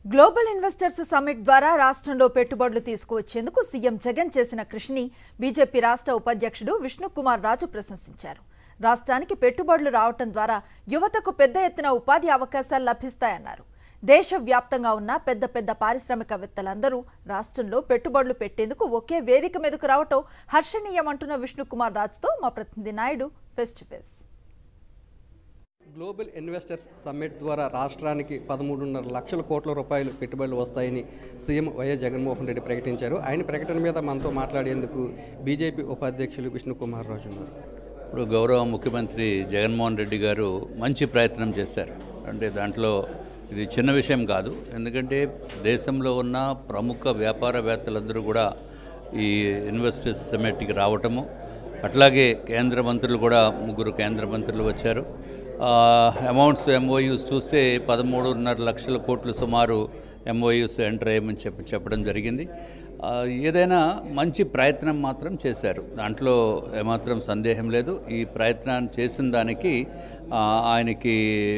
global investors summit ద్వారా రాష్ట్రంలో పెట్టుబడులు తీసుకువచ్చేందుకు సీఎం జగన్ చేసిన కృషిని బీజేపీ రాష్ట్ర ఉపాధ్యక్షుడు విష్ణుకుమార్ రాజు ప్రశంసించారు రాష్ట్రానికి పెట్టుబడులు రావటం ద్వారా యువతకు పెద్ద ఎత్తున ఉపాధి అవకాశాలు లభిస్తాయన్నారు దేశవ్యాప్తంగా ఉన్న పెద్ద పెద్ద పారిశ్రామికవేత్తలందరూ రాష్ట్రంలో పెట్టుబడులు పెట్టేందుకు ఒకే వేదిక మీదకు రావటం హర్షణీయమంటున్న విష్ణుకుమార్ రాజుతో మా ప్రతినిధి Naidu face to face global investors summit ద్వారా రాష్ట్రానికి పదమూడున్నర లక్షల కోట్ల రూపాయలు పెట్టుబడులు వస్తాయని సీఎం వైఎస్ జగన్మోహన్ రెడ్డి ప్రకటించారు ఆయన ప్రకటన మీద మనతో మాట్లాడేందుకు బీజేపీ ఉపాధ్యక్షులు విష్ణుకుమార్ రాజు ఉన్నారు ఇప్పుడు గౌరవ ముఖ్యమంత్రి జగన్మోహన్ రెడ్డి గారు మంచి ప్రయత్నం చేశారు అంటే దాంట్లో ఇది చిన్న విషయం కాదు ఎందుకంటే దేశంలో ఉన్న ప్రముఖ వ్యాపారవేత్తలందరూ కూడా ఈ ఇన్వెస్టర్స్ సమ్మిట్కి రావటము అట్లాగే కేంద్ర మంత్రులు కూడా ముగ్గురు కేంద్ర మంత్రులు వచ్చారు అమౌంట్స్ ఎంఓయూస్ చూస్తే పదమూడున్నర లక్షల కోట్లు సుమారు ఎంఓయూస్ ఎంటర్ అయ్యమని చెప్పి చెప్పడం జరిగింది ఆ, ఏదైనా మంచి ప్రయత్నం మాత్రం చేశారు దాంట్లో ఏమాత్రం సందేహం లేదు ఈ ప్రయత్నాన్ని చేసిన దానికి ఆ, ఆయనకి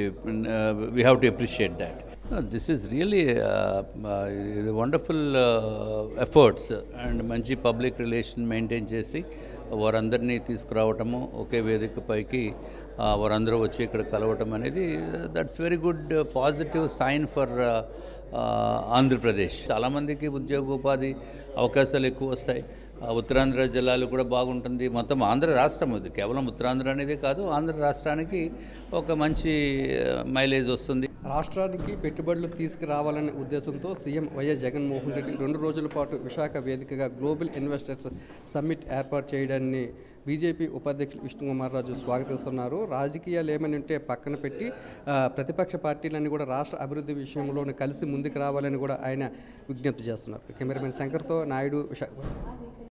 we have to appreciate that this is really wonderful efforts and మంచి పబ్లిక్ రిలేషన్ మెయింటైన్ చేసి వారందరినీ తీసుకురావటము ఒకే వేదిక పైకి ఆ, వారందరూ వచ్చి ఇక్కడ కలవటం అనేది that's very good positive sign for Andhra Pradesh చాలామందికి ఉద్యోగ ఉపాధి అవకాశాలు ఎక్కువ వస్తాయి ఆ, ఉత్తరాంధ్ర జిల్లాలు కూడా బాగుంటుంది మొత్తం ఆంధ్ర రాష్ట్రం ఇది కేవలం ఉత్తరాంధ్ర అనేది కాదు ఆంధ్ర రాష్ట్రానికి ఒక మంచి మైలేజ్ వస్తుంది రాష్ట్రానికి పెట్టుబడులు తీసుకురావాలనే ఉద్దేశంతో సీఎం వైఎస్ జగన్మోహన్ రెడ్డి రెండు రోజుల పాటు విశాఖ వేదికగా గ్లోబల్ ఇన్వెస్టర్స్ సమ్మిట్ ఏర్పాటు చేయడాన్ని బీజేపీ ఉపాధ్యక్షులు విష్ణుకుమార్ రాజు స్వాగతిస్తున్నారు రాజకీయాలు ఏమని ఉంటే పక్కన పెట్టి ఆ, ప్రతిపక్ష పార్టీలన్నీ కూడా రాష్ట్ర అభివృద్ధి విషయంలోనే కలిసి ముందుకు రావాలని కూడా ఆయన విజ్ఞప్తి చేస్తున్నారు కెమెరామెన్ శంకర్తో నాయుడు విశాఖ